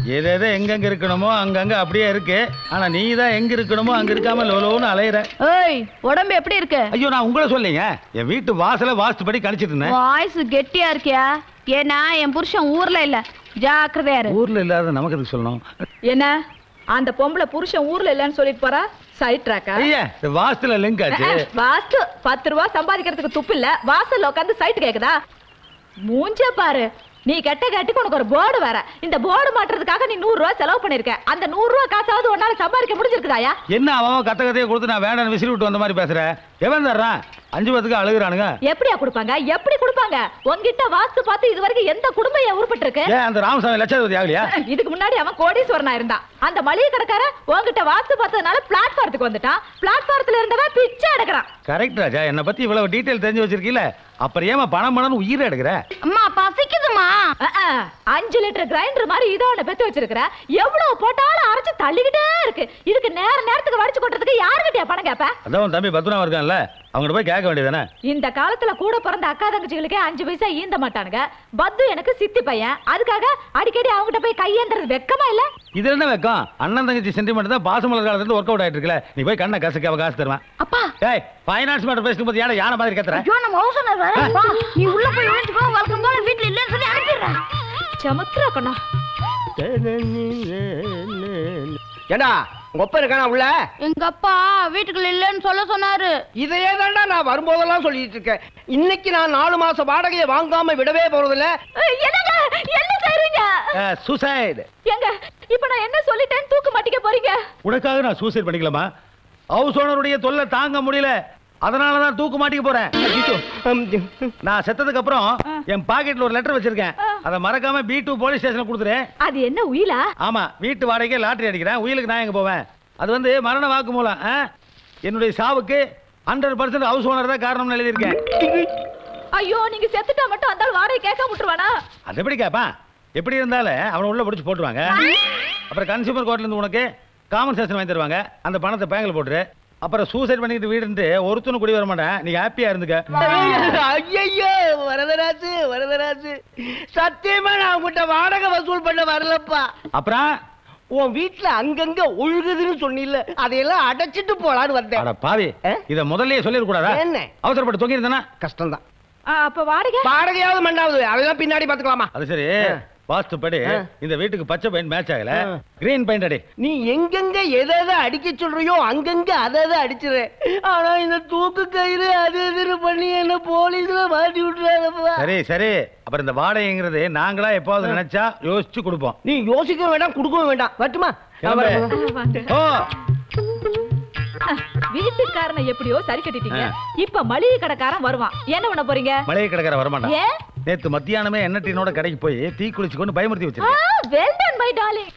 எது எது எங்கெங்க இருக்கணுமோ அங்கங்க அப்படியே இருக்கு ஆனா நீ தான் எங்க இருக்கணுமோ அங்க இருக்காம லோலோன்னு அலையிற ஏய் உடம்பு எப்படி இருக்கு ஐயோ நான் உங்களை சொல்லிங்க என் வீட்டு வாசல வாஸ்துபடி கணிச்சிட்டு இருந்தேன் வாய்ஸ் கெட்டியா இருக்கியா ஏன்னா என் புருஷன் ஊர்ல இல்ல ஜாக்கிரதையா இரு ஊர்ல இல்லாத நமக்கு எதுக்கு சொல்லணும் என்ன அந்த பொம்பளை புருஷன் ஊர்ல இல்லைன்னு சொல்லிட்டு போறா சைட் ட்ராக்கா ஐயா இந்த வாஸ்துல லிங்க் ஆச்சு வாஸ்து பத்து ரூபா சம்பாதிக்கிறதுக்கு துப்பு இல்ல வாசல்ல உட்காந்து சைட் கேக்குதா மூஞ்ச பாரு நீ கெட்ட கட்டிக்கு உனக்கு ஒரு போர்டு வேற இந்த போர்டு மாட்டுறதுக்காக நீ நூறு ரூபா செலவு பண்ணிருக்க அந்த நூறு ரூபா காசாவது உன்னால சம்பாதிக்க முடிஞ்சிருக்குதாயா என்ன அவன் கத்த கதையை கொடுத்து நான் வேண்டாம் விசிறி விட்டு வந்த மாதிரி பேசுற எவன் தர்றான் அஞ்சு பத்துக்கு அழுகுறானுங்க எப்படியா கொடுப்பாங்க எப்படி கொடுப்பாங்க உன்கிட்ட வாஸ்து பார்த்து இது வரைக்கும் எந்த குடும்பம் ஏன் உருப்பட்டு இருக்கு ஏன் அந்த ராமசாமி லட்சாதிபதி ஆகலையா இதுக்கு முன்னாடி அவன் கோடீஸ்வரனா இருந்தான் அந்த மளிகை கடைக்காரன் உன்கிட்ட வாஸ்து பார்த்ததுனால பிளாட்ஃபாரத்துக்கு வந்துட்டான் பிளாட்ஃபாரத்துல இருந்தவன் பிச்சை எடுக்கிறான் கரெக்ட் ராஜா என்னை பத்தி இவ்வளவு டீட்டெயில் தெரிஞ்சு வச்சிருக்கீல அப்புறம் ஏமா பணம் பணம்னு உயிரை எடுக்கிற அம்மா பசிக்குதுமா அஹ், அஹ், அஞ்சு லிட்டர் கிரைண்டர் மாதிரி இதோ ஒண்ணு பெத்து வச்சிருக்கிற எவ்வளவு போட்டாலும் அரைச்சு தள்ளிக்கிட்டே இருக்கு இதுக்கு நேர நேரத்துக்கு வடிச்சு கொட்டுறதுக்கு யாருக்கிட்டயா பணம் கேப்ப அதான் உன் தம்பி பத்மநாபம் இருக்கான்ல அவங்ககிட்ட போய் கேட்க வேண்டியதானே இந்த காலத்துல கூட பிறந்த அக்கா தங்கச்சிகளுக்கே அஞ்சு பைசா ஈந்த மாட்டானுங்க பத்து எனக்கு சித்தி பையன் அதுக்காக அடிக்கடி அவங்ககிட்ட போய் கையேந்துறது வெக்கமா இல்ல இது என்ன வைக்கும் அண்ணன் தங்கச்சி சென்டிமெண்ட் தான் பாசமலர் காலத்துல இருந்து ஒர்க் அவுட் ஆயிட்டு இருக்குல்ல நீ போய் கண்ணை கசக்க அவ காசு தருவேன் அப்பா ஏய் ஃபைனான்ஸ் மேட்டர் பேசும்போது ஏன் யானை மாதிரி கத்துற ஐயோ நம்ம ஹவுஸ் ஓனர் வேற வா, நீ உள்ள போய் விழுந்துக்கோ வழக்கம் போல வீட்ல இல்லன்னு சொல்லி அனுப்பிடுறேன் சமுத்திரா கண்ணா ஏண்டா உங்க ஒப்ப இருக்கானா உள்ள எங்க அப்பா வீட்டுக்குள்ள இல்லன்னு சொல்ல சொன்னாரு இதையே தான்டா நான் வரும்போதெல்லாம் சொல்லிட்டு இருக்கேன் இன்னைக்கு நான் நாலு மாசம் வாடகையை வாங்காம விடவே போறதில்ல ஏய், என்னங்க என்ன செய்றீங்க சூசைடு ஏங்க இப்ப நான் என்ன சொல்லிட்டேன் தூக்கு மாட்டிக்க போறீங்க உனக்காக நான் சூசைட் பண்ணிக்கலாமா ஹவுஸ் ஓனருடைய தொல்லை தாங்க முடியல அதனால தான் தூக்கு மாட்டிக்க போறேன் நான் செத்ததுக்கு அப்புறம் என் பாக்கெட்ல ஒரு லெட்டர் வச்சிருக்கேன் அதை மறக்காம பி டூ போலீஸ் ஸ்டேஷன்ல கொடுத்துறேன் அது என்ன உயிலா ஆமா வீட்டு வாடகைக்கு லாட்டரி அடிக்கிறேன் உயிலுக்கு நான் எங்க போவேன் அது வந்து மரண வாக்குமூலம் ஆ? என்னுடைய சாவுக்கு ஹண்ட்ரட் பர்சன்ட் ஹவுஸ் ஓனர் தான் காரணம்னு எழுதியிருக்கேன் ஐயோ நீங்க செத்துட்டா மட்டும் அந்த ஆள் வாடகை கேட்க விட்டுருவானா அது எப்படி கேட்பான் எப்படி இருந்தாலும் அவனை உள்ள பிடிச்சி போட்டுருவாங்க அப்புறம் கன்சியூமர் கோர்ட்ல இருந்து உனக்கு காமன் செஷன் வாங்கி தருவாங்க அந்த பணத்தை பேங்க்ல போட்டுரு அப்புறம் சூசைட் பண்ணிட்டு வீடு இருந்து ஒருத்தனும் குடி வர மாட்டேன் நீ ஹாப்பியா இருந்துக்க ஐயோ வரதராஜு வரதராஜு சத்தியமா நான் உங்ககிட்ட வாடகை வசூல் பண்ண வரலப்பா அப்புறம் உன் வீட்டுல அங்கங்க ஒழுகுதுன்னு சொன்னில்ல அதையெல்லாம் அடைச்சிட்டு போலான்னு வந்தேன் அட பாவி ஆ? இத முதல்லயே சொல்லிடக்கூடாதா என்ன? அவசரப்பட்டு தொங்கி இருந்தானா கஷ்டம்தான் ஆ, அப்ப வாடகை வாடகையாவது மண்டாவது அதெல்லாம் பின்னாடி பாத்துக்கலாமா அது சரி வாஸ்துப்படி ஆ. இந்த வீட்டுக்கு பச்சை பெயிண்ட் மேட்ச் ஆகல ஆ. கிரீன் பெயிண்ட் அடி நீ எங்கெங்க எதை எதை அடிக்க சொல்றியோ அங்கங்க அதை அதை அடிச்சிரு ஆனா இந்த தூக்கு கயிறு அது இதுன்னு பண்ணி என்ன போலீஸ்ல மாட்டி விட்டுறாங்கப்பா சரி சரி அப்புறம் இந்த வாடகைங்கிறது நாங்களா எப்போது நினைச்சா யோசிச்சு கொடுப்போம் நீ யோசிக்க வேண்டாம் கொடுக்கவும் வேண்டாம் வரட்டுமா நான் கிளம்பு. வரேன். வந்துட்டேன். ஓ வீட்டுக்காரனை எப்படியோ சரி கட்டிட்டீங்க ஆ. இப்ப மளிகை கடைக்காரன் வருவான் என்ன பண்ண போறீங்க மளிகை கடைக்கார வரமாட்டான் ஏன் நேத்து மத்தியானமே எண்ணெய் டீனோட கடைக்கு போய் தீ குளிச்சு கொண்டு பயமுறுத்தி ஆ வச்சிருக்கேன் well done my darling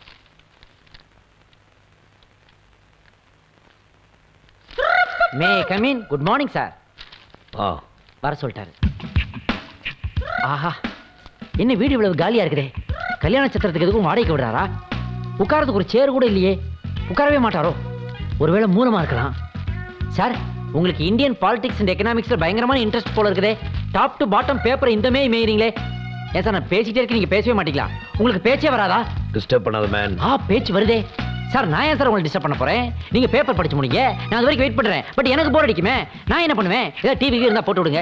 may come in good morning sir வர சொல்லிட்டாரு ஆஹா என்ன வீடு இவ்வளவு காலியா இருக்குதே கல்யாண சத்திரத்துக்கு எதுக்கும் வாடகைக்கு விடுறாரா உட்காரத்துக்கு ஒரு சேர் கூட இல்லையே உட்காரவே மாட்டாரோ ஒருவேளை மூலமா இருக்கலாம் சார் உங்களுக்கு இந்தியன் பாலிடிக்ஸ் அண்ட் எக்கனாமிக்ஸ்ல பயங்கரமான இன்ட்ரெஸ்ட் போல இருக்குதே டாப் டு பாட்டம் பேப்பர் இந்த மே மேய்றீங்களே ஏன் சார் நான் பேசிட்டே இருக்கேன் நீங்க பேசவே மாட்டீங்களா உங்களுக்கு பேச்சே வராதா டிஸ்டர்ப் பண்ணாத மேன் ஆ பேச்சு வருதே சார் நான் ஏன் சார் உங்களை டிஸ்டர்ப் பண்ண போறேன் நீங்க பேப்பர் படிச்சு முடிங்க நான் அது வரைக்கும் வெயிட் பண்றேன் பட் எனக்கு போர் அடிக்குமே நான் என்ன பண்ணுவேன் ஏதாவது டிவி இருந்தா போட்டு விடுங்க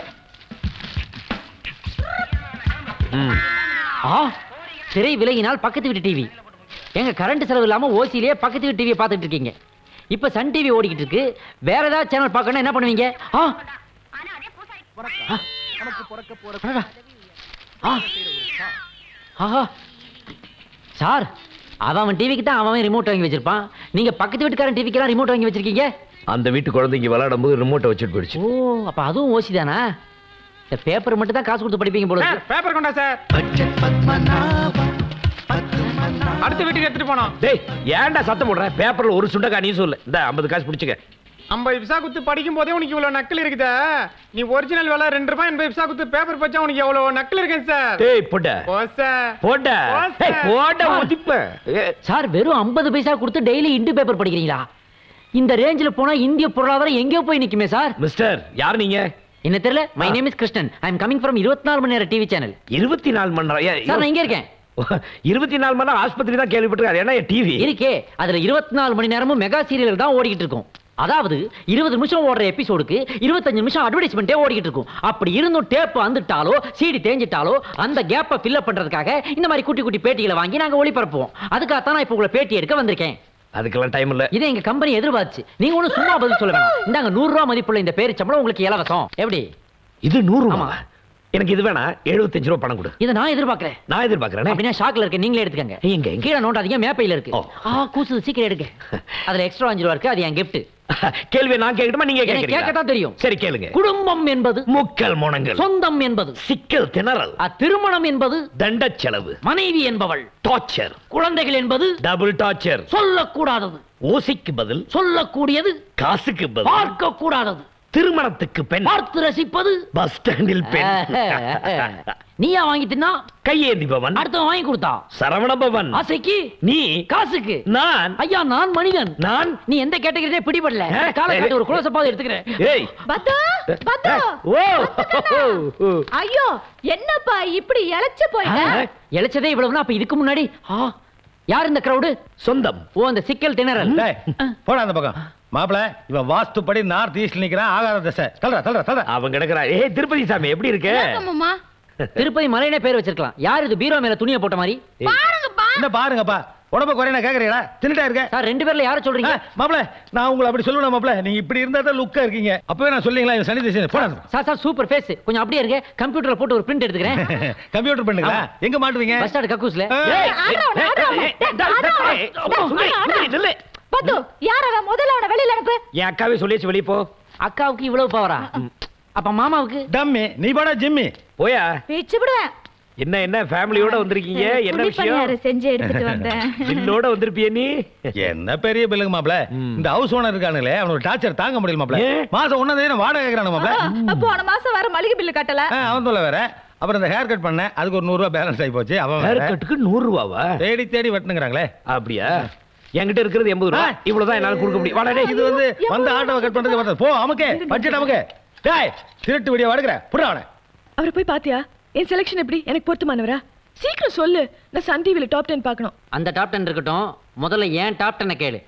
ம் ஆ திரை விலகினால் பக்கத்து வீட்டு டிவி எங்க கரண்ட் செலவு இல்லாம ஓசிலேயே பக்கத்து வீட்டு டிவியை பார்த்துட்டு இருக்கீங்க இப்ப சன் டிவி ஓடிக்கிட்டு இருக்கு வேற ஏதாவது சேனல் பார்க்கணும் என்ன பண்ணுவீங்க ஆ ஆ. அடடா. ஆ. ஆஹா சார் அவன் அவன் டிவிக்கு தான் அவன் ரிமோட் வாங்கி வச்சிருப்பான் நீங்க பக்கத்து வீட்டுக்காரன் டிவிக்கெல்லாம் ரிமோட் வாங்கி வச்சிருக்கீங்க அந்த வீட்டு குழந்தைங்க விளையாடும் போது ரிமோட்டை வச்சுட்டு போயிடுச்சு ஓ அப்ப அதுவும் ஓசி தானா இந்த பேப்பர் மட்டும் தான் காசு கொடுத்து படிப்பீங்க போல இருக்கு. பேப்பர் கொண்டா சார் அடுத்த வீட்டுக்கு எடுத்துட்டு போனோம் டேய் ஏன்டா சத்தம் போடுற பேப்பர்ல ஒரு சுண்டக்கா நீ சொல்லு இந்த 50 காசு பிடிச்சுக்க ஐம்பது பிசா குத்து படிக்கும் போதே உனக்கு இவ்வளவு நக்கல் இருக்குதா நீ ஒரிஜினல் விலை ரெண்டு ரூபாய் எண்பது பிசா குத்து பேப்பர் பச்சா உனக்கு எவ்வளவு நக்கல் இருக்கேன் சார் டேய் போட்ட ஓ சார் போட்ட ஓ, ஏய், சார். போட்ட சார். ஒதிப்பேன் ஏய், சார் வெறும் 50 பைசா கொடுத்து டெய்லி இந்து பேப்பர் படிக்கிறீங்களா இந்த ரேஞ்சில் போனா இந்திய பொருளாதாரம் எங்கேயோ போய் நிக்குமே சார் மிஸ்டர் யார் நீங்க என்ன தெரியல my name is Krishnan I am coming from இருபத்தி நாலு மணி நேரம் டிவி சேனல் இருபத்தி நாலு மணி நேரம் ஏய், சார் நான் இங்க இருக்கேன் இருபத்தி நாலு மணி நேரம் ஆஸ்பத்திரி தான் கேள்விப்பட்டிருக்காரு ஏன்னா டிவி இருக்கே அதுல இருபத்தி நாலு மணி நேரமும் மெகா சீரியல் தான் ஓடிக்கிட்டு இருக்கும் அதாவது இருபது நிமிஷம் ஓடுற எபிசோடுக்கு இருபத்தஞ்சு நிமிஷம் அட்வர்டைஸ்மெண்ட்டே ஓடிக்கிட்டு இருக்கும் அப்படி இருந்தும் டேப் வந்துட்டாலோ சீடி தேஞ்சிட்டாலோ அந்த கேப்பை ஃபில்அப் பண்றதுக்காக இந்த மாதிரி குட்டி குட்டி பேட்டிகளை வாங்கி நாங்க ஒளிபரப்புவோம் அதுக்காகத்தான் நான் இப்போ உங்களை பேட்டி எடுக்க வந்திருக்கேன் அதுக்கெல்லாம் டைம் இல்ல இதை எங்க கம்பெனி எதிர்பார்த்துச்சு நீங்க ஒன்றும் சும்மா பதில் சொல்ல வேணாம் இந்தாங்க நூறு ரூபா மதிப்புள்ள இந்த பேரு சம்பளம் உங்களுக்கு இலவசம் எப்படி இது நூறு ஆமா. எனக்கு இது வேணாம் எழுபத்தஞ்சு ரூபா பணம் கொடு இதை நான் எதிர்பார்க்கிறேன் நான் எதிர்பார்க்கறேனே அப்படின்னா ஷாக்ல இருக்க நீங்களே எடுத்துக்கங்க எங்க, எங்க? கீழே நோண்டாதீங்க மேப்பையில இருக்கு ஓ. ஆ கூசுது சீக்கிரம் எடுங்க அதுல எக்ஸ்ட்ரா அஞ்சு ரூபா இருக்கு அது என் கிஃப்ட் கேள்வியை நான் கேட்கட்டுமா நீங்க எனக்கு கேட்கறீங்களா கேட்கத்தான் தெரியும். சரி கேளுங்க குடும்பம் என்பது முக்கல் முனங்கள் சொந்தம் என்பது சிக்கல் திணறல் அ, திருமணம் என்பது தண்ட செலவு மனைவி என்பவள் டார்ச்சர் குழந்தைகள் என்பது டபுள் டார்ச்சர் சொல்லக்கூடாதது ஓசைக்கு பதில் சொல்லக்கூடியது காசுக்கு பதில் பார்க்க கூடாதது திருமணத்துக்கு பெண் பார்த்து ரசிப்பது பஸ் ஸ்டாண்டில் பெண் நீயா வாங்கி தின்னா கையேந்தி பவன் அடுத்தவன் வாங்கி கொடுத்தா சரவண பவன் ஆசைக்கு நீ காசுக்கு நான் ஐயா நான் மனிதன் நான் நீ எந்த கேட்டகரியே பிடிபடல ஆ? காலை காட்டி ஒரு குலோசப்பாவது எடுத்துக்கிறேன் ஏய் பத்து பத்து ஓ ஓ. ஐயோ என்னப்பா இப்படி இழைச்சு போயிட்ட இழைச்சதே இவ்வளவுனா அப்ப இதுக்கு முன்னாடி ஆ, யார் இந்த கிரவுடு சொந்தம் ஓ அந்த சிக்கல் திணறல் டேய், போடா அந்த பக்கம் மாப்பிள இவன் வாஸ்துப்படி நார்த் ஈஸ்ட் நிக்கிறான் ஆகாத திசை தல்றா தல்றா தல்றா அவன் கிடக்குறா ஏய் திருப்பதி சாமி எப்படி இருக்க மாமா திருப்பதி மலையனே பேர் வச்சிருக்கலாம் யார் இது பீரோ மேல துணியை போட்ட மாதிரி பாருங்கப்பா என்ன பாருங்கப்பா உடம்ப குறைய கேக்குறீங்களா தின்னுட்டா இருக்க சார் ரெண்டு பேர்ல யார சொல்றீங்க மாப்பிள நான் உங்களை அப்படி சொல்லுவேன் மாப்பிள நீங்க இப்படி இருந்தா தான் லுக்கா இருக்கீங்க அப்பவே நான் சொல்லிங்களா இவன் சனி திசை போடா சார் சார் சூப்பர் ஃபேஸ் கொஞ்சம் அப்படியே இருங்க கம்ப்யூட்டர்ல போட்டு ஒரு பிரிண்ட் எடுத்துக்கிறேன் கம்ப்யூட்டர் பண்ணுங்களா எங்க மாட்டுவீங்க பஸ் ஸ்டாண்ட் கக்கூஸ்ல ஆ. ஏய், ஏய், ஏய், ஏய், ஏய், டா, டா, ஏய், சுந்தரி, சுந்தரி, நில்லு. பத்து யார் அவன் முதல்ல அவனை வெளியில அனுப்பு என் அக்காவே சொல்லியாச்சு வெளியே போ அக்காவுக்கு இவ்வளவு பவரா அப்ப மாமாவுக்கு டம்மி நீ போடா ஜிம்மி போயா பிச்சு விடுவேன் என்ன என்ன ஃபேமிலியோட வந்திருக்கீங்க என்ன விஷயம் செஞ்சு எடுத்துட்டு வந்தேன் பில்லோட வந்திருப்பிய நீ என்ன பெரிய பில்லுங்க மாப்பிள ம். இந்த ஹவுஸ் ஓனர் இருக்கானுங்களே அவனோட டார்ச்சர் தாங்க முடியல மாப்பிள ஏன்? மாசம் ஒன்னாம் தேதி வாடகை கேக்குறானு மாப்பிள போன மாசம் வர மளிகை பில்லு கட்டல ஆ, அவன் சொல்ல வேற அப்புறம் இந்த ஹேர் கட் பண்ணேன் அதுக்கு ஒரு நூறு ரூபாய் பேலன்ஸ் ஆகி போச்சு அவன் ஹேர் வேற. கட்டுக்கு நூறு ரூபாவா தேடி தேடி வெட்டுனுங்கிறாங்களே அப்படியா என்கிட்ட இருக்கிறது எண்பது ரூபா இவ்வளவுதான் என்னால கொடுக்க முடியும் வாடா டேய். இது வந்து வந்த ஆட்டோவை கட் பண்றதுக்கு வந்தது போ அமுக்கு பட்ஜெட் அமுக்கு டேய் திருட்டு வீடியோ வடுக்கிற புடா அவனை அவரை போய் பாத்தியா என் செலெக்ஷன் எப்படி எனக்கு பொருத்தமானவரா சீக்கிரம் சொல்லு நான் சன் டிவில டாப் டென் பார்க்கணும் அந்த டாப் டென் இருக்கட்டும் முதல்ல ஏன் டாப் டென்னை கேளு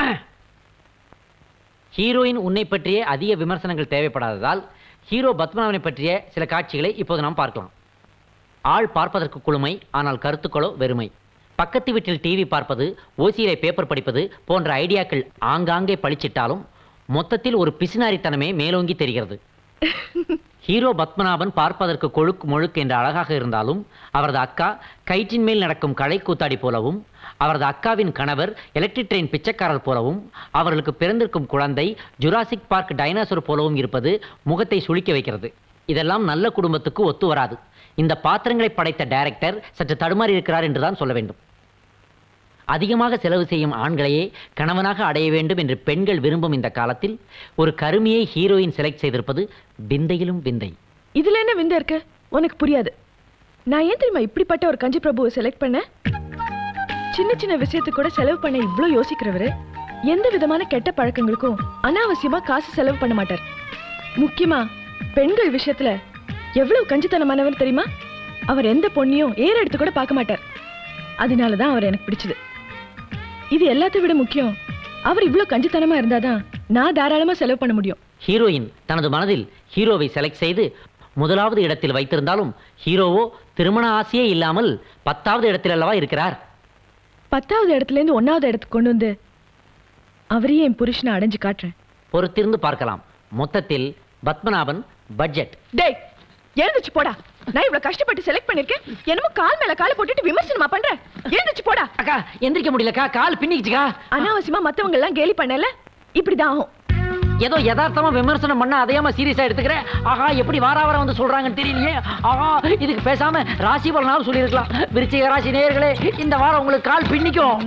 ஹீரோயின் உன்னை பற்றிய அதிக விமர்சனங்கள் தேவைப்படாததால் ஹீரோ பத்மநாபனை பற்றிய சில காட்சிகளை இப்போது நாம் பார்க்கலாம் ஆள் பார்ப்பதற்கு குளுமை ஆனால் கருத்துக்களோ வெறுமை பக்கத்து வீட்டில் டிவி பார்ப்பது ஓசியிலே பேப்பர் படிப்பது போன்ற ஐடியாக்கள் ஆங்காங்கே பளிச்சிட்டாலும் மொத்தத்தில் ஒரு பிசினாரித்தனமே மேலோங்கி தெரிகிறது ஹீரோ பத்மநாபன் பார்ப்பதற்கு கொழுக்கு மொழுக்கு என்ற அழகாக இருந்தாலும் அவரது அக்கா கயிற்றின் மேல் நடக்கும் களை கூத்தாடி போலவும் அவரது அக்காவின் கணவர் எலக்ட்ரிக் ட்ரெயின் பிச்சைக்காரர் போலவும் அவர்களுக்கு பிறந்திருக்கும் குழந்தை ஜுராசிக் பார்க் டைனாசோர் போலவும் இருப்பது முகத்தை சுளிக்க வைக்கிறது இதெல்லாம் நல்ல குடும்பத்துக்கு ஒத்து வராது இந்த பாத்திரங்களை படைத்த டைரக்டர் சற்று தடுமாறி இருக்கிறார் என்றுதான் சொல்ல வேண்டும் அதிகமாக செலவு செய்யும் ஆண்களையே கணவனாக அடைய வேண்டும் என்று பெண்கள் விரும்பும் இந்த காலத்தில் ஒரு கருமியை ஹீரோயின் செலக்ட் செய்திருப்பது விந்தையிலும் விந்தை இதுல என்ன விந்த இருக்கு உனக்கு புரியாது நான் ஏன் தெரியுமா இப்படிப்பட்ட ஒரு கஞ்சி பிரபுவை செலக்ட் பண்ணேன் சின்ன சின்ன விஷயத்துக்கு கூட செலவு பண்ண இவ்ளோ யோசிக்கிறவரு எந்த விதமான கெட்ட பழக்கங்களுக்கும் அனாவசியமா காசு செலவு பண்ண மாட்டார் முக்கியமா பெண்கள் விஷயத்துல எவ்வளவு கஞ்சித்தனமானவர் தெரியுமா அவர் எந்த பொண்ணையும் ஏற எடுத்து கூட பார்க்க மாட்டார் அதனாலதான் அவர் எனக்கு பிடிச்சது இது எல்லாத்தை விட முக்கியம் அவர் இவ்ளோ கஞ்சித்தனமா இருந்தாதான் நான் தாராளமா செலவு பண்ண முடியும் ஹீரோயின் தனது மனதில் ஹீரோவை செலக்ட் செய்து முதலாவது இடத்தில் வைத்திருந்தாலும் ஹீரோவோ திருமண ஆசையே இல்லாமல் பத்தாவது இடத்தில் அல்லவா இருக்கிறார் பத்தாவது இடத்துல இருந்து ஒன்னாவது இடத்துக்கு கொண்டு வந்து அவரையே என் புருஷனை அடைஞ்சு காட்டுறேன் பொறுத்திருந்து பார்க்கலாம் மொத்தத்தில் பத்மநாபன் பட்ஜெட் டேய் எழுந்துச்சு போடா நான் இவ்வளவு கஷ்டப்பட்டு செலக்ட் பண்ணிருக்கேன் என்னமோ கால் மேல கால போட்டுட்டு விமர்சனமா பண்றேன் எழுந்துச்சு போடா அக்கா எந்திரிக்க முடியலக்கா கால் பின்னிக்கிச்சுக்கா அனாவசியமா மத்தவங்க எல்லாம் கேலி பண்ணல இப்படிதான் ஆகும் ஏதோ யதார்த்தமா விமர்சனம் பண்ண அதையாம சீரியஸா எடுத்துக்கிறேன் ஆஹா எப்படி வார வாரம் வந்து சொல்றாங்கன்னு தெரியலையே ஆஹா இதுக்கு பேசாம ராசி பலனாலும் சொல்லியிருக்கலாம் விருச்சிக ராசி நேயர்களே இந்த வாரம் உங்களுக்கு கால் பின்னிக்கும்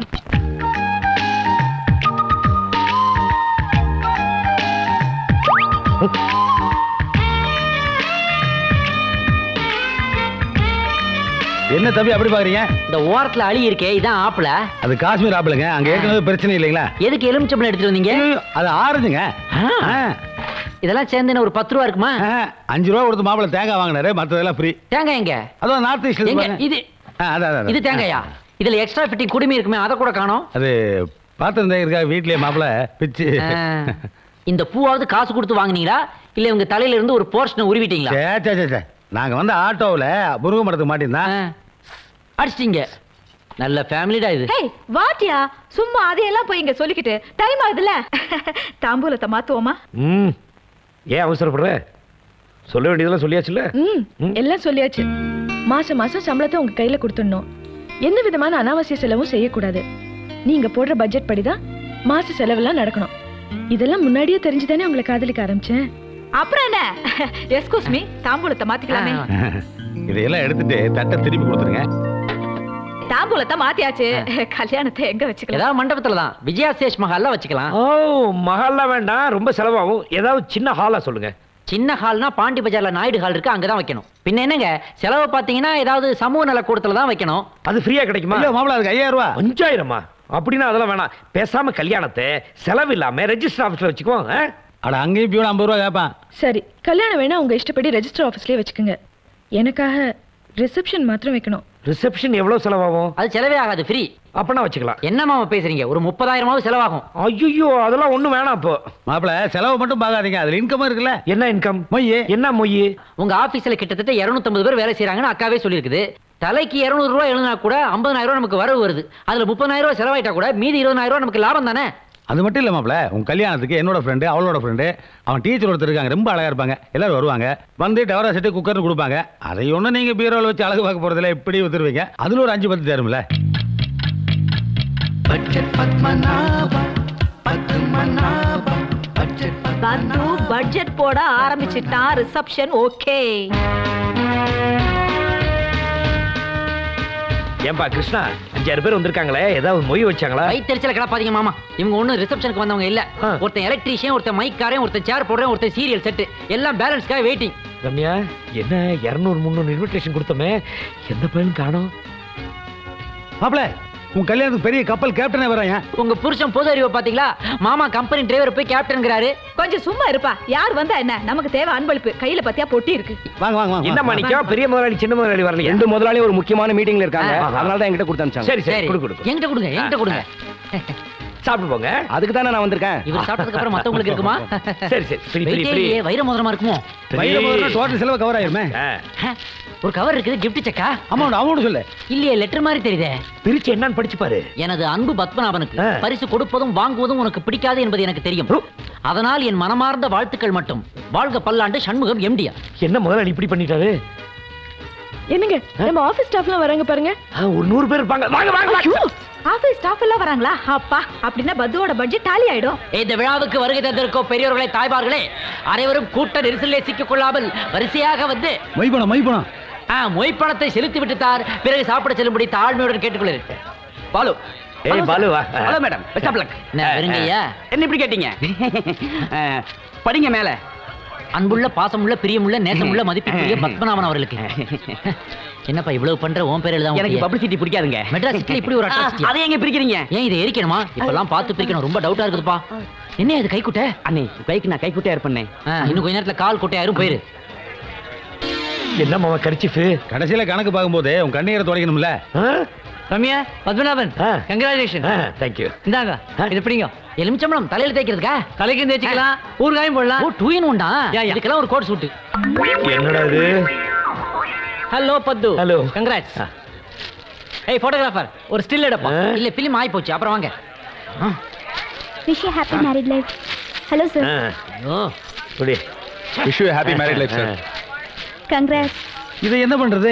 என்ன தம்பி அப்படி பாக்குறீங்க இந்த ஓரத்துல அழி இருக்கே இதான் ஆப்பிள அது காஷ்மீர் ஆப்பிளுங்க அங்க ஏற்கனவே பிரச்சனை இல்லைங்களா எதுக்கு எலுமிச்சம்பளம் எடுத்துட்டு வந்தீங்க ஐயோ, அது ஆறுதுங்க ஆ. இதெல்லாம் சேர்ந்து என்ன ஒரு பத்து ரூபா இருக்குமா ஆ, அஞ்சு ரூபா கொடுத்து மாப்பிளை தேங்காய் வாங்கினாரு மத்ததெல்லாம் ஃப்ரீ தேங்காய் எங்க அதுவும் நார்த் எங்க ஈஸ்ட்ல இது ஆ, அதான், அதான், இது அதான். தேங்காயா இதுல எக்ஸ்ட்ரா ஃபிட்டிங் குடுமி இருக்குமே அதை கூட காணோம் அது பாத்திரம் தேங்கிறக்கா வீட்லயே மாப்பிள பிச்சு இந்த பூவாவது காசு கொடுத்து வாங்குனீங்களா இல்ல இவங்க தலையில இருந்து ஒரு போர்ஷனை உருவிட்டீங்களா சே சே சே, சே நாங்க வந்து ஆட்டோவுல முருக மரத்துக்கு மாட்டிருந்தா ஆ. அடிச்சிட்டீங்க நல்ல ஃபேமிலிடா இது ஹேய் வாட்டியா சும்மா அதையெல்லாம் போய் இங்க சொல்லிக்கிட்டு டைம் ஆகுதுல தாம்பூலத்தை மாத்துவோமா ம் ஏன் அவசரப்படுற சொல்ல வேண்டியதெல்லாம் சொல்லியாச்சுல்ல ம் எல்லாம் சொல்லியாச்சு மாசம் மாசம் சம்பளத்தை உங்க கையில கொடுத்துடணும் எந்த விதமான அனாவசிய செலவும் செய்யக்கூடாது நீங்க போடுற பட்ஜெட் படிதான் மாச செலவெல்லாம் நடக்கணும் இதெல்லாம் முன்னாடியே தெரிஞ்சுதானே உங்களை காதலிக்க ஆரம்பிச்சேன் அப்புறம் என்ன எஸ்கூஸ் மீ தாம்பூலத்தை மாத்திக்கலாமே ஆ. இதையெல்லாம் எடுத்துட்டு தட்டை திருப்பி கொடுத்துருங்க தாம்பூலத்தை மாத்தியாச்சு கல்யாணத்தை எங்க வச்சுக்கலாம் ஏதாவது மண்டபத்துல தான் விஜயா சேஷ் மஹால்ல வச்சுக்கலாம் ஓ மஹால்லாம் வேண்டாம் ரொம்ப செலவாகும் ஏதாவது சின்ன ஹாலா சொல்லுங்க சின்ன ஹால்னா பாண்டி பஜார்ல நாயுடு ஹால் இருக்கு அங்கதான் வைக்கணும் பின்ன என்னங்க செலவு பாத்தீங்கன்னா ஏதாவது சமூக நல கூடத்துல தான் வைக்கணும் அது ஃப்ரீயா கிடைக்குமா இல்ல மாப்பிள அதுக்கு ஐயாயிரம் ரூபா அஞ்சாயிரமா அப்படின்னா அதெல்லாம் வேணாம் பேசாம கல்யாணத்தை செலவு இல்லாம ரெஜிஸ்டர் ஆபீஸ்ல வச்சுக்குவோம் ஆ? அட அங்கேயும் பியூன் ஐம்பது ரூபா கேட்பான் சரி கல்யாணம் வேணா உங்க இஷ்டப்படி ரெஜிஸ்டர் ஆஃபீஸ்லயே வச்சுக்கோங்க எனக்காக ரிசப்ஷன் மாத்திரம் வைக்கணும் ரிசப்ஷன் எவ்வளவு செலவாகும் அது செலவே ஆகாது ஃப்ரீ அப்பனா வச்சுக்கலாம் என்ன மாமா பேசுறீங்க ஒரு முப்பதாயிரமாவது செலவாகும் ஐயோ அதெல்லாம் ஒண்ணும் வேணாம் இப்போ மாப்பிள செலவு மட்டும் பார்க்காதீங்க அதுல இன்கம் இருக்குல்ல என்ன இன்கம் மொய் என்ன மொய் உங்க ஆபீஸ்ல கிட்டத்தட்ட 250 பேர் வேலை செய்றாங்கன்னு அக்காவே சொல்லியிருக்குது தலைக்கு 200 ரூபாய் எழுதினா கூட 50000 ரூபாய் நமக்கு வரவு வருது அதுல 30000 ரூபாய் செலவாயிட்டா கூட மீதி 20000 ரூபாய் நமக்கு லாபம் தானே அது மட்டும் இல்ல மாப்பிள உங்க கல்யாணத்துக்கு என்னோட ஃப்ரெண்டு அவளோட ஃப்ரெண்டு அவன் டீச்சர் ஒருத்தர் இருக்காங்க ரொம்ப அழகா இருப்பாங்க எல்லாரும் வருவாங்க வந்து டவரா செட்டு குக்கர்னு கொடுப்பாங்க அதை ஒண்ணு நீங்க பீரோல வச்சு அழகு பார்க்க போறதுல எப்படி வித்துருவீங்க அதுல ஒரு அஞ்சு பத்து தரும்ல பந்து பட்ஜெட் போட ஆரம்பிச்சிட்டான் ரிசப்ஷன் ஓகே ஏன்பா கிருஷ்ணா அஞ்சாறு பேர் வந்திருக்காங்களே ஏதாவது மொய் வச்சாங்களா வயிற்றுச்சல கிடப்பாதீங்க மாமா இவங்க ஒண்ணும் ரிசப்ஷனுக்கு வந்தவங்க இல்ல ஆ. ஒருத்தன் எலக்ட்ரீஷியன் ஒருத்தன் மைக்காரன் ஒருத்தன் சேர் போடுறேன் ஒருத்தன் சீரியல் செட் எல்லாம் பேலன்ஸ்க்காக வெயிட்டிங் ரம்யா என்ன இரநூறு முந்நூறு இன்விடேஷன் கொடுத்தோமே எந்த பையனும் காணோம் மாப்பிள உன் கல்யாணத்துக்கு பெரிய கப்பல் கேப்டனே வரான் உங்க புருஷன் பொது அறிவை பாத்தீங்களா மாமா கம்பெனி டிரைவர் போய் கேப்டன்ங்கிறாரு கொஞ்சம் சும்மா இருப்பா யார் வந்தா என்ன நமக்கு தேவை அன்பளிப்பு கையில பத்தியா பொட்டி இருக்கு வாங்க வாங்க வாங்க என்ன மாணிக்கம் பெரிய முதலாளி சின்ன முதலாளி வரலையா ரெண்டு முதலாளி ஒரு முக்கியமான மீட்டிங்ல இருக்காங்க ஆ. அதனால தான் என்கிட்ட கொடுத்து அனுப்பிச்சாங்க சரி சரி சரி கொடு கொடு என்கிட்ட கொடுங்க என்கிட்ட கொடுங்க சாப்பிட்டு போங்க அதுக்கு தானே நான் வந்திருக்கேன் இவர் சாப்பிட்டதுக்கு அப்புறம் மத்தவங்களுக்கு இருக்குமா சரி சரி ஃப்ரீ ஃப்ரீ வெயிட்டே ஃப்ரீ இல்லையே, வைர மோதிரமா இருக்குமோ டோட்டல் செலவு கவர் ஆயிருமே ஹ, ஒரு கவர் இருக்குது கிஃப்ட் செக்கா அமௌண்ட் அமௌண்ட் சொல்லு இல்லையே லெட்டர் மாதிரி தெரியுதே பிரிச்சு என்னன்னு படிச்சு பாரு எனது அன்பு பத்மநாபனுக்கு ஆ. பரிசு கொடுப்பதும் வாங்குவதும் உனக்கு பிடிக்காது என்பது எனக்கு தெரியும் அதனால் என் மனமார்ந்த வாழ்த்துக்கள் மட்டும் வாழ்க பல்லாண்டு சண்முகம் எம்டியா என்ன முதலாளி இப்படி பண்ணிட்டாரு என்னங்க நம்ம ஆபீஸ் ஸ்டாஃப்லாம் வராங்க பாருங்க ஆ, ஒரு நூறு பேர் இருப்பாங்க வாங்க வாங்க வாங்க ஆபீஸ் ஸ்டாஃப் எல்லாம் வராங்களா அப்பா அப்படின்னா பத்துவோட பட்ஜெட் டாலி ஆயிடும் இந்த விழாவுக்கு வருகை தந்திருக்கோ பெரியோர்களே தாய்மார்களே அனைவரும் கூட்ட நெரிசலிலே சிக்கிக் கொள்ளாமல் வரிசையாக வந்து மை பணம் மை பணம் ஆ, மொய்ப்பணத்தை செலுத்தி விட்டுத்தார் பிறகு சாப்பிட செல்லும்படி தாழ்மையுடன் கேட்டுக்கொள்கிறேன் பாலு ஏய் பாலு வா hello madam best of luck என்ன வெறுங்கையா என்ன இப்படி கேட்டீங்க அஹ், படிங்க மேல அன்புள்ள பாசமுள்ள பிரியமுள்ள நேசமுள்ள மதிப்புக்குரிய பத்மநாபன் அவர்களுக்கு என்னப்பா இவ்வளவு பண்ற உன் பேர் எழுதாம எனக்கு விட்டியே? பப்ளிசிட்டி பிடிக்காதுங்க மெட்ராஸ் சிட்டில இப்படி ஒரு அட்ராசிட்டி அதை எங்க பிரிக்கிறீங்க ஏன் இதை எரிக்கணுமா இப்பெல்லாம் பார்த்து பிரிக்கணும் ரொம்ப டவுட்டா இருக்குதுப்பா என்ன இது கை குட்டை அண்ணே கைக்கு நான் கை குட்டியா இருப்பேன் ஆ, இன்னும் கொஞ்ச நேரத்துல கால் குட்டையாயிரும் போயிரு என்ன மாமா கரிச்சிஃபு கடைசியில கணக்கு பார்க்கும்போது உன் கண்ணீரை துடைக்கணும்ல ரம்யா பத்மநாபன் ஆ. கங்க்ராச்சுலேஷன் தேங்க்யூ இந்தாங்க இது பிடிங்க எலுமிச்சம்பளம் தலையில தேய்க்கிறதுக்கா தலைக்கு தேய்ச்சிக்கலாம் ஊறுகாயும் போடலாம் ஓ டூ இன் ஒன்டா இதுக்கெல்லாம் ஒரு கோட் சூட்டு என்னடா இது ஹலோ பத்து Hello. கங்க்ராட்ஸ் ஏய் போட்டோகிராஃபர் ஒரு ஸ்டில் எடுப்பா ஆ. இல்ல பிலிம் ஆயி போச்சு அப்புறம் வாங்க ஆ. Wish you happy married life hello sir ஆ, ஐயோ குடி wish you happy married life sir congrats இதை என்ன பண்றது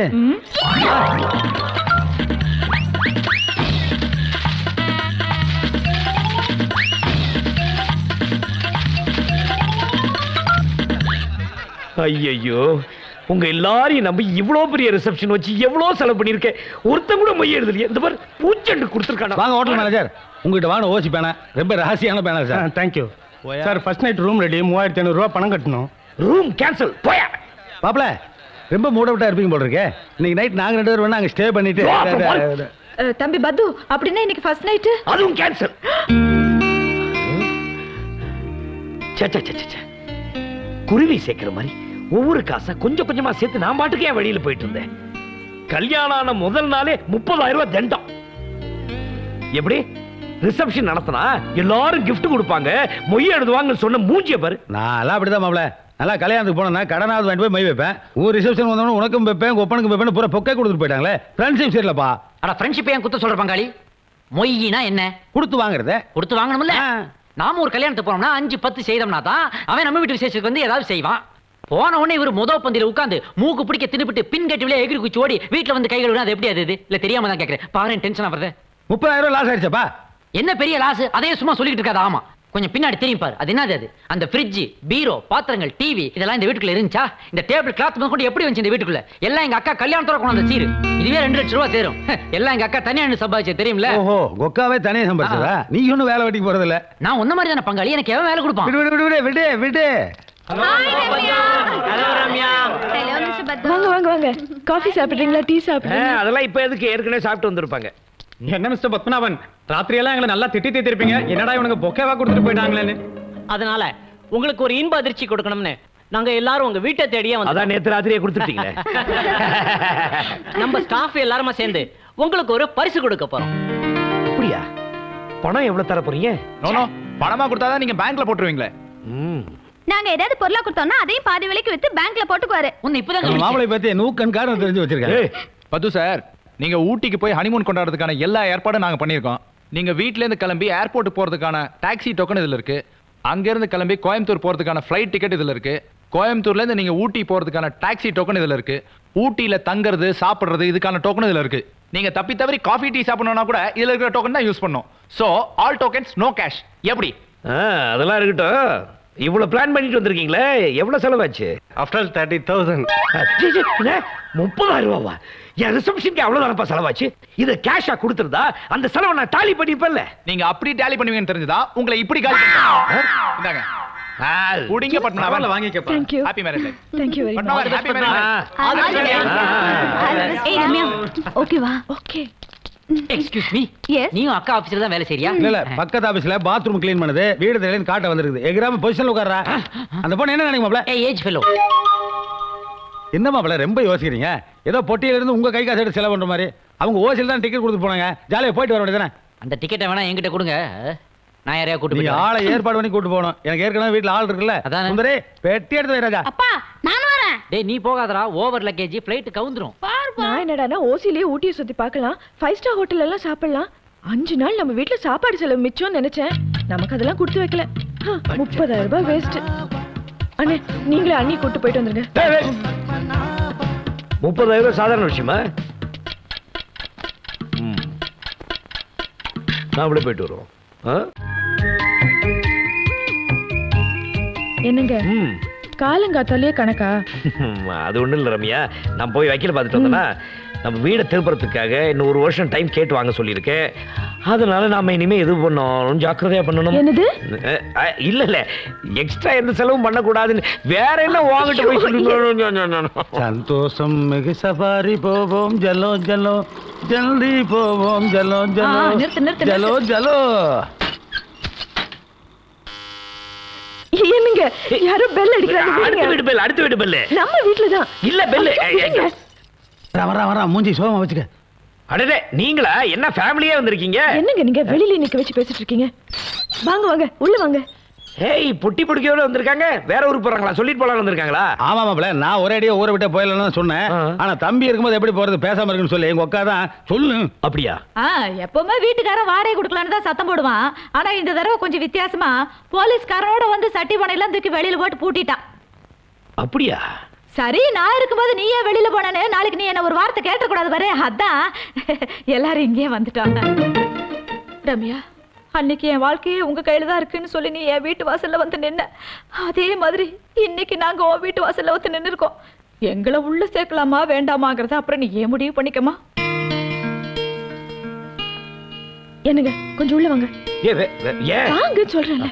ஐயோ உங்க எல்லாரையும் நம்பி இவ்ளோ பெரிய ரிசப்ஷன் வச்சு எவ்வளவு செலவு பண்ணிருக்கேன் ஒருத்தன் கூட மைய எழுதலையே இந்த மாதிரி பூச்செண்டு கொடுத்துருக்கானா வாங்க ஹோட்டல் மேனேஜர் உங்ககிட்ட வாங்க ஓசி பேனா ரொம்ப ரகசியமான பேனா sir thank you sir first night room ready மூவாயிரத்தி ஐநூறுரூவா பணம் கட்டணும் ரூம் கேன்சல் போயா பாப்பல ரொம்ப மூட விட்டா இருப்பீங்க போல இருக்கே இன்னைக்கு நைட் நாங்க ரெண்டு பேரும் வேணா அங்க ஸ்டே பண்ணிட்டு வா, அப்ப வா. அஹ், தம்பி பத்து அப்படின்னா இன்னைக்கு ஃபர்ஸ்ட் நைட்டு அதுவும் கேன்சல் குருவி சேர்க்கிற மாதிரி ஒவ்வொரு காசை கொஞ்சம் கொஞ்சமா சேர்த்து நான் பாட்டுக்கு என் வழியில போயிட்டு இருந்தேன் கல்யாணம் ஆன முதல் நாளே முப்பதாயிரம் ரூபாய் தண்டம் எப்படி ரிசப்ஷன் நடத்தினா எல்லாரும் gift கொடுப்பாங்க மொய் எழுதுவாங்கன்னு சொன்ன மூஞ்சிய பாரு நான் எல்லாம் அப்படிதான் மாப்ள நல்லா கல்யாணத்துக்கு போனேன்னா கடனாவது வாங்கிட்டு போய் மை வைப்பேன் ஊர் ரிசப்ஷன் வந்தவன உனக்கும் வைப்பேன் உங்க ஒப்பனுக்கும் வைப்பேன் பூரா பொக்கே கொடுத்துட்டு போயிட்டாங்களே ஃப்ரெண்ட்ஷிப் சரியில்லப்பா அட ஃப்ரெண்ட்ஷிப் ஏன் குத்த சொல்ற பங்காளி மொய்யினா என்ன கொடுத்து வாங்குறத கொடுத்து வாங்கணும்ல ஆ. நாம ஒரு கல்யாணத்துக்கு போனோம்னா அஞ்சு பத்து செய்தோம்னா தான் அவன் நம்ம வீட்டு விசேஷத்துக்கு வந்து ஏதாவது செய்வான் போன உடனே இவர் முத பந்தியில உட்கார்ந்து மூக்கு பிடிக்க தின்னுபிட்டு பின் கட்டுவிலே எகிரி குச்சி ஓடி வீட்டுல வந்து கைகள் விட அது எப்படி அது இது இல்ல தெரியாம தான் கேக்குறேன் பாரு டென்ஷன் வருது முப்பதாயிரம் ரூபாய் லாஸ் ஆயிடுச்சப்பா என்ன பெரிய லாஸ் அதையே சும்மா சொல்லிட்டு இருக்காது ஆமா கொஞ்சம் பின்னாடி தெரியும் பாரு அது என்னது அது அந்த ஃப்ரிட்ஜ் பீரோ பாத்திரங்கள் டிவி இதெல்லாம் இந்த வீட்டுக்குள்ள இருந்துச்சா இந்த டேபிள் கிளாத் கொண்டு எப்படி வந்துச்சு இந்த வீட்டுக்குள்ள எல்லாம் எங்க அக்கா கல்யாணத்தோட கொண்டு வந்த சீரு இதுவே ரெண்டு லட்சம் ரூபாய் தேரும் எல்லாம் எங்க அக்கா தனியா நின்னு சம்பாதிச்சு தெரியும்ல ஓஹோ கொக்காவே தனியா சம்பாதிச்சதா நீ ஒன்னும் வேலை வெட்டிக்கு போறது இல்ல நான் உன்ன மாதிரி தானே பங்காளி எனக்கு எவன் வேலை கொடுப்பான் விடு விடு விடு விடு விடு விடு ஹலோ மிஸ்டர் பத்து வாங்க வாங்க வாங்க காஃபி சாப்பிடுறீங்களா டீ சாப்பிடுறீங்களா அதெல்லாம் இப்ப எதுக்கு ஏற்கனவே சாப்பிட்டு வந்திருப்பாங்க என்ன மிஸ்டர் பத்மநாபன் ராத்திரியெல்லாம் எங்களை நல்லா திட்டி தீர்த்திருப்பீங்க என்னடா இவனுக்கு பொக்கேவா கொடுத்துட்டு போயிட்டாங்களேன்னு அதனால உங்களுக்கு ஒரு இன்ப அதிர்ச்சி கொடுக்கணும்னு நாங்க எல்லாரும் உங்க வீட்டை தேடியே வந்தோம் அதான் நேத்து ராத்திரியே கொடுத்துட்டீங்களே நம்ம ஸ்டாஃப் எல்லாருமா சேர்ந்து உங்களுக்கு ஒரு பரிசு கொடுக்க போறோம் அப்படியா பணம் எவ்வளவு தர போறீங்க நோ பணமா கொடுத்தாதான் நீங்க பேங்க்ல போட்டுருவீங்களே ம். நாங்க ஏதாவது பொருளா கொடுத்தோம்னா அதையும் பாதி விலைக்கு வித்து பேங்க்ல போட்டுக்குவாரு உன்னை இப்பதான் நம்ம கவனிச்சேன். மாப்பிளை பத்தி நூக்கன் காரணம் தெரிஞ்சு வச்சிருக்காரு ஏய், பத்து சார் நீங்க ஊட்டிக்கு போய் ஹனிமூன் கொண்டாடுறதுக்கான எல்லா ஏற்பாடும் நாங்க பண்ணியிருக்கோம் நீங்க வீட்ல இருந்து கிளம்பி ஏர்போர்ட் போறதுக்கான டாக்ஸி டோக்கன் இதுல இருக்கு அங்க இருந்து கிளம்பி கோயம்புத்தூர் போறதுக்கான ஃப்ளைட் டிக்கெட் இதுல இருக்கு கோயம்புத்தூர்ல இருந்து நீங்க ஊட்டி போறதுக்கான டாக்ஸி டோக்கன் இதுல இருக்கு ஊட்டியில தங்குறது சாப்பிடுறது இதுக்கான டோக்கன் இதுல இருக்கு நீங்க தப்பி தவறி காஃபி டீ சாப்பிடணும்னா கூட இதுல இருக்கிற டோக்கன் தான் யூஸ் பண்ணும் so all tokens no cash எப்படி ஆ, அதெல்லாம் இருக்கட்டும் இவ்வளவு பிளான் பண்ணிட்டு வந்திருக்கீங்களே எவ்வளவு செலவாச்சு ஆஃப்டர் தேர்ட்டி தௌசண்ட் முப்பதாயிரம் ரூபாவா என் ரிசப்ஷனுக்கு அவ்வளவுதானப்பா செலவாச்சு இதை கேஷா கொடுத்துருந்தா அந்த செலவை நான் டாலி பண்ணிருப்பேன்ல நீங்க அப்படி டேலி பண்ணுவீங்கன்னு தெரிஞ்சதா உங்களை இப்படி காலி பண்ணுறேன் இந்தாங்க குடிங்க பட்மநாபன் வாங்கிக்கப்பா thank you happy marriage thank you very much Padmanabhan happy marriage ஏய் ரம்யா ஓகேவா ஓகே எக்ஸ்கியூஸ் மீ Yes. நீயும் அக்கா ஆபீஸ்ல தான் வேலை செய்றியா இல்ல இல்ல பக்கத்து ஆபீஸ்ல பாத்ரூம் க்ளீன் பண்ணுது வீடு தெரியலன்னு காட்ட வந்திருக்குது எகிராம பொசிஷன்ல உட்கார்றா அந்த பொண்ணு என்ன நினைக்கும் மாப்ள ஏய் ஏஜ் ஃபெலோ என்ன மாப்ள ரொம்ப யோசிக்கிறீங்க ஏதோ பொட்டியில இருந்து உங்க கை காசு எடுத்து செலவு பண்ற மாதிரி அவங்க ஓசில தான் டிக்கெட் கொடுத்து போனாங்க ஜாலியா போயிட்டு வர வேண்டியதானே அந்த டிக்கெட்டை வேணா என்கிட்ட கொடுங்க நான் யாரையா கூட்டு நீங்க போய் ஆளை ஏற்பாடு பண்ணி கூட்டு போகணும் எனக்கு ஏற்கனவே வீட்ல ஆள் இருக்குல்ல அதானே. சுந்தரே பெட்டி எடுத்து வை ராஜா அப்பா நானும் வரேன் டேய் நீ போகாதடா ஓவர் லக்கேஜ் ஃப்ளைட் கவுந்துரும் நான் என்னடானா ஓசிலேயே ஊட்டியை சுத்தி பார்க்கலாம் ஃபைவ் ஸ்டார் ஹோட்டல் எல்லாம் சாப்பிடலாம் அஞ்சு நாள் நம்ம வீட்ல சாப்பாடு செலவு மிச்சம்னு நினைச்சேன் நமக்கு அதெல்லாம் கொடுத்து வைக்கல ஹ, முப்பதாயிரம் ரூபாய் வேஸ்ட் அண்ணே நீங்களே அண்ணி கூட்டு போயிட்டு வந்துருங்க முப்பதாயிரம் ரூபாய் சாதாரண விஷயமா ம். நாமளே போயிட்டு வருவோம் ஆ? என்னங்க ம். காலங்காத்தாலே கணக்கா ம், அது ஒண்ணும் இல்ல ரம்யா நான் போய் வக்கீல பார்த்துட்டு வந்தேன்னா நம்ம வீடை திருப்புறதுக்காக இன்னும் ஒரு வருஷம் டைம் கேட்டு வாங்க சொல்லியிருக்கேன் அதனால நாம இனிமே எது பண்ணணும் ஜாக்கிரதையா பண்ணணும் என்னது அஹ், அஹ், இல்ல இல்ல எக்ஸ்ட்ரா எந்த செலவும் பண்ணக்கூடாதுன்னு வேற என்ன வாங்கிட்டு போய் சொல்லி சந்தோஷம் மிகு சஃபாரி போவோம் ஜலோ ஜலோ ஜல்தி போவோம் ஜலோ ஜலோ ஆ, நிறுத்து, நிறுத்து, ஜலோ ஜலோ என்னங்க யாரோ பெல் அடிக்கிறாங்க அடுத்த விடுங்க. வீடு பெல் அடுத்த வீடு பெல்லு நம்ம வீட்ல தான் இல்ல பெல்லு விடுங்க. வரா வரா வரா மூஞ்சி சோகமா வச்சுக்க அடடே நீங்களா என்ன ஃபேமிலியா வந்திருக்கீங்க என்னங்க நீங்க வெளியில நிக்க வச்சு பேசிட்டு இருக்கீங்க வாங்க வாங்க உள்ள வாங்க ஏய் பொட்டி பொடிக்கையோட வந்திருக்காங்க வேற ஊருக்கு போறாங்களா சொல்லிட்டு போலாம் வந்திருக்காங்களா ஆமா மாப்ள நான் ஒரே அடியா ஊரை விட்டு போயிடலாம்னு சொன்னேன் ஆ. ஆனா தம்பி இருக்கும்போது எப்படி போறது பேசாம இருக்குன்னு சொல்லி எங்க அக்கா தான் சொல்லு அப்படியா ஆ எப்பவுமே வீட்டுக்காரன் வாடகை கொடுக்கலான்னு தான் சத்தம் போடுவான் ஆனா இந்த தடவை கொஞ்சம் வித்தியாசமா போலீஸ்காரனோட வந்து சட்டி பானையெல்லாம் தூக்கி வெளியில போட்டு பூட்டிட்டான் அப்படியா சரி நான் இருக்கும்போது நீ ஏன் வெளியில போனேன்னு நாளைக்கு நீ என்ன ஒரு வார்த்தை கேட்டக்கூடாது பாரு அதான் எல்லாரும் இங்கே வந்துட்டாங்க ரம்யா அன்னைக்கு என் வாழ்க்கையே உங்க கையில தான் இருக்குன்னு சொல்லி நீ என் வீட்டு வாசல்ல வந்து நின்ன அதே மாதிரி இன்னைக்கு நாங்க உன் வீட்டு வாசல்ல வந்து நின்னு இருக்கோம் எங்களை உள்ள சேர்க்கலாமா வேண்டாமாங்கிறத அப்புறம் நீ ஏன் முடிவு பண்ணிக்கமா என்னங்க கொஞ்சம் உள்ள வாங்க ஏ வே- வே- ஏன் வாங்க சொல்றேன்ல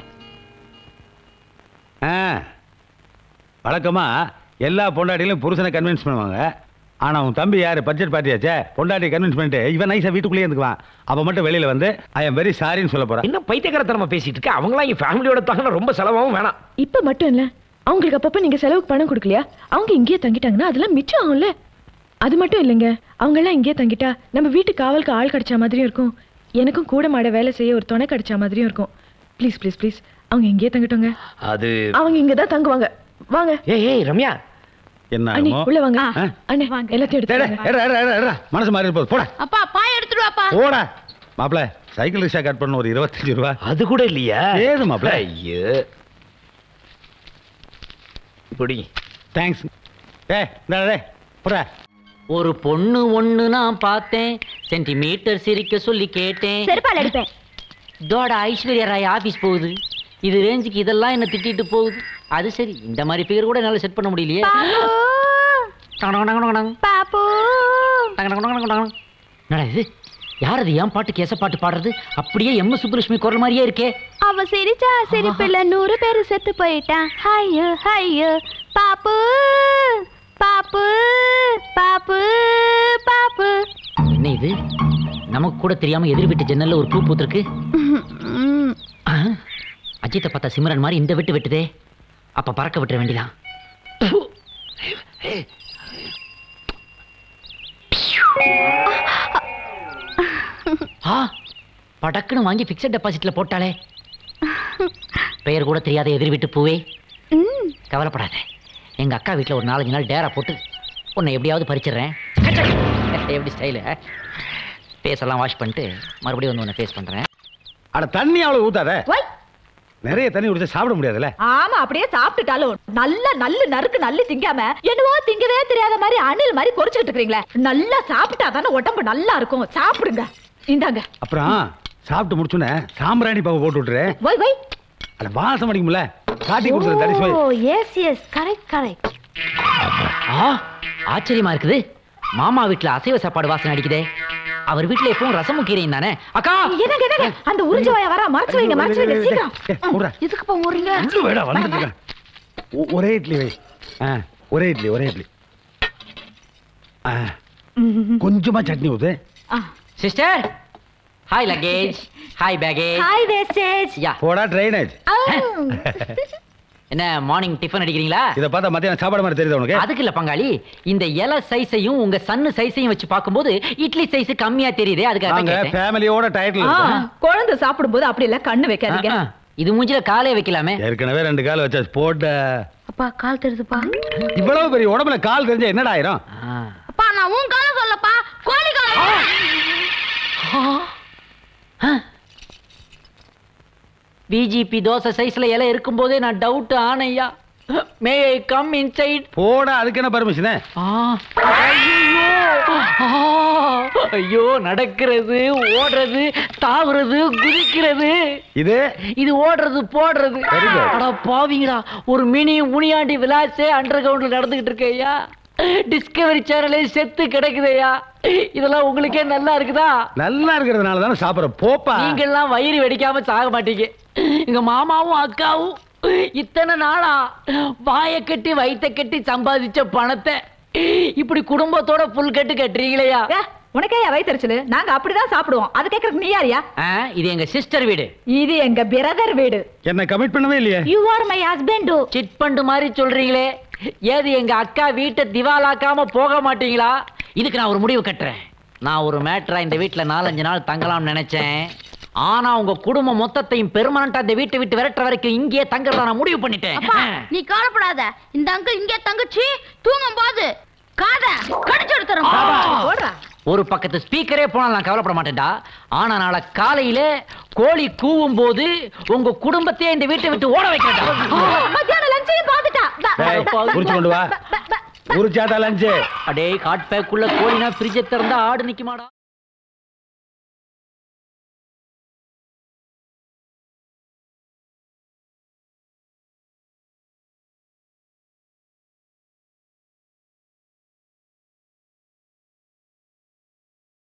ஆ. வழக்கமா எல்லா பொண்டாட்டிகளும் புருஷனை கன்வின்ஸ் பண்ணுவாங்க ஆனா உன் தம்பி யாரு பட்ஜெட் பார்ட்டியாச்சே பொண்டாட்டி கன்வின்ஸ் பண்ணிட்டு இவன் நைஸா வீட்டுக்குள்ளேயே இருந்துக்குவான் அவ மட்டும் வெளியில வந்து ஐ எம் வெரி சாரின்னு சொல்ல போறான் என்ன பைத்தியக்காரத்தனமா பேசிட்டு இருக்க அவங்களாம் என் ஃபேமிலியோட தாங்க ரொம்ப செலவாகவும் வேணாம் இப்ப மட்டும் இல்ல அவங்களுக்கு அப்பப்ப நீங்க செலவுக்கு பணம் கொடுக்கலையா அவங்க இங்கேயே தங்கிட்டாங்கன்னா அதெல்லாம் மிச்சம் ஆகும்ல அது மட்டும் இல்லைங்க அவங்க எல்லாம் இங்கேயே தங்கிட்டா நம்ம வீட்டு காவலுக்கு ஆள் கிடைச்ச மாதிரியும் இருக்கும் எனக்கும் கூட மாட வேலை செய்ய ஒரு துணை கிடைச்ச மாதிரியும் இருக்கும் ப்ளீஸ் ப்ளீஸ் ப்ளீஸ் அவங்க இங்கேயே தங்கட்டோங்க அது அவங்க இங்க தான் தங்குவாங்க வாங்க ஏய் ஏய் ரம்யா என்ன அண்ணி ஆகுமோ? உள்ள வாங்க ஆ? அண்ணே எல்லாத்தையும் டேய், டேய், எடுத்து எடுடா, எடுடா, எடுடா. மனசு மாறி போகுது போடா அப்பா பாய் எடுத்துட்டு வாப்பா போடா மாப்பிள சைக்கிள் ரிக்ஷா கட் பண்ண ஒரு இருபத்தஞ்சு ரூபா அது கூட இல்லையா ஏது மாப்பிள ஐயோ இப்படி தேங்க்ஸ் ஏ டே போடா ஒரு பொண்ணு ஒண்ணு நான் பார்த்தேன் சென்டிமீட்டர் சிரிக்க சொல்லி கேட்டேன் செருப்பால் அடிப்பேன் இதோட ஐஸ்வர்யா ராய் ஆபீஸ் போகுது இது ரேஞ்சுக்கு இதெல்லாம் என்ன திட்டிட்டு போகுது அது சரி இந்த மாதிரி பேர் கூட என்னால செட் பண்ண முடியலையே டங் டங் டங் டங் டங். பாப்பு டங் டங் டங் டங் டங். என்னடா இது யார் அது ஏன் பாட்டு கேச பாட்டு பாடுறது அப்படியே எம் எஸ் சுப்புலட்சுமி குரல் மாதிரியே இருக்கே அவ சிரிச்சா சிரிப்புல நூறு பேர் செத்து போயிட்டான் ஹையோ ஹையோ பாப்பு பாப்பு பாப்பு பாப்பு என்ன இது நமக்கு கூட தெரியாம எதிர் வீட்டு ஜன்னல்ல ஒரு பூ பூத்திருக்கு ம், ஆ, அஜித்தை பார்த்தா சிம்ரன் மாதிரி இந்த விட்டு விட்டுதே அப்ப பறக்க விட்டுற வேண்டியதான் ஆ படக்குன்னு வாங்கி பிக்சட் டெபாசிட்ல போட்டாளே பெயர் கூட தெரியாத எதிர் வீட்டு பூவே ம். கவலைப்படாத எங்க அக்கா வீட்டில் ஒரு நாலஞ்சு நாள் டேரா போட்டு உன்னை எப்படியாவது பறிச்சிடுறேன் எப்படி ஸ்டைலு ஃபேஸ் எல்லாம் வாஷ் பண்ணிட்டு மறுபடியும் வந்து உன்னை ஃபேஸ் பண்றேன் அட தண்ணி அவ்வளவு ஊத்தாத ஒய் நிறைய தண்ணி குடிச்சா சாப்பிட முடியாதுல்ல ஆமா அப்படியே சாப்பிட்டுட்டாலும் நல்ல நல்ல நறுக்கு நல்ல திங்காம என்னவோ திங்கவே தெரியாத மாதிரி அணில் மாதிரி பொரிச்சுக்கிட்டு இருக்கீங்களே நல்லா சாப்பிட்டா தானே உடம்பு நல்லா இருக்கும் சாப்பிடுங்க இந்தாங்க அப்புறம் சாப்பிட்டு முடிச்சுனே சாம்பிராணி பாவை போட்டு விட்டுரு வை வை அட வாசம் அடிக்கும்ல காட்டி கொடுத்துரு தடி சுவை oh yes yes correct correct ஆ ஆச்சரியமா இருக்குது மாமா வீட்ல அசைவ சாப்பாடு வாசனை அடிக்குதே அவர் வீட்ல எப்பவும் ரசமும் கீரையும் தானே அக்கா என்னங்க என்னங்க அந்த உறிஞ்ச வாய வர மறைச்சு வைங்க மறைச்சு வைங்க சீக்கிரம் ஏய், மூடுடா. இதுக்கு போறீங்க வந்து வேடா வந்துட்டு இருக்கேன். ஒ- ஒரே இட்லி வை ஆ, ஒரே இட்லி ஒரே இட்லி ஆ, கொஞ்சமா சட்னி ஊத்து sister hi luggage hi baggage hi wastage யா போடா ட்ரைனேஜ் என்ன மார்னிங் டிஃபன் அடிக்கிறீங்களா இத பார்த்தா மத்தியானம் சாப்பாடு மாதிரி தெரியுது உனக்கு அதுக்கு இல்ல பங்காளி இந்த இலை சைஸையும் உங்க சன்னு சைஸையும் வச்சு பார்க்கும்போது இட்லி சைஸ் கம்மியா தெரியுதே அதுக்காக தான் நாங்க கேட்டேன். ஃபேமிலியோட டைட்டில் ஆ, குழந்தை சாப்பிடும்போது அப்படி இல்ல கண்ணு வைக்காதீங்க ஆ, ஆ. இது மூஞ்சில காலே வைக்கலாமே ஏற்கனவே ரெண்டு கால் வச்சாச்சு போட்ட அப்பா கால் தெரியுதுப்பா இவ்வளவு பெரிய உடம்புல கால் தெரிஞ்சா என்னடா ஆயிரும் ஆ. அப்பா நான் உன் காலம் சொல்லப்பா கோழி காலம் பிஜிபி தோசை சைஸ்ல இலை இருக்கும்போதே நான் டவுட் ஆனையா மே ஐ கம் இன்சைட் போடா அதுக்கு என்ன பர்மிஷனு ஐயோ நடக்கிறது ஓடுறது தாவுறது குதிக்கிறது இது இது ஓடுறது போடுறது Very good. அட பாவிங்களா ஒரு மினி முனியாண்டி விலாசே அண்டர் கிரவுண்ட்ல நடந்துகிட்டு இருக்கேயா டிஸ்கவரி சேனலே செத்து கிடக்குதையா இதெல்லாம் உங்களுக்கே நல்லா இருக்குதா நல்லா இருக்கிறதுனால தானே சாப்பிடுற போப்பா நீங்க எல்லாம் வயிறு வெடிக்காம சாக மாட்டீங்க எங்க மாமாவும் அக்காவும் இத்தனை நாளா வாயை கட்டி வயித்தை கட்டி சம்பாதிச்ச பணத்தை இப்படி குடும்பத்தோட புல் கட்டு கட்டுறீங்களேயா ஏ, உனக்கே வயிற்றுச்சலு நாங்க அப்படிதான் சாப்பிடுவோம் அது கேக்குறதுக்கு நீ யாரியா ஆ, இது எங்க சிஸ்டர் வீடு இது எங்க பிரதர் வீடு என்ன கமிட் பண்ணவே இல்லையே you are my husband chit fund மாதிரி சொல்றீங்களே ஏது எங்க அக்கா வீட்டை திவாலாக்காம போக மாட்டீங்களா இதுக்கு நான் ஒரு முடிவு கட்டுறேன் நான் ஒரு மேட்ரா இந்த வீட்டுல நாலஞ்சு நாள் தங்கலாம்னு நினைச்சேன் ஆனா உங்க குடும்பம் மொத்தத்தையும் பெர்மனண்டா இந்த வீட்டை விட்டு விரட்டுற வரைக்கும் இங்கேயே தங்கறதா நான் முடிவு பண்ணிட்டேன் அப்பா நீ கவலைப்படாத இந்த அங்கிள் இங்கே தங்கச்சி தூங்கும் போது காத கடிச்சு எடுத்துறோம் போடுறா ஒரு பக்கத்து ஸ்பீக்கரே போனால் நான் கவலைப்பட மாட்டேன்டா ஆனா நாளை காலையில கோழி கூவும் போது உங்க குடும்பத்தையே இந்த வீட்டை விட்டு ஓட வைக்கிறேன் மத்தியானம் லஞ்சையும் பாத்துட்டா டேய், உரிச்சு கொண்டு வா உரிச்சாதா லஞ்சு அடே ஹாட் பேக்குள்ள கோழினா ஃப்ரிட்ஜை திறந்தா ஆடு நிக்குமாடா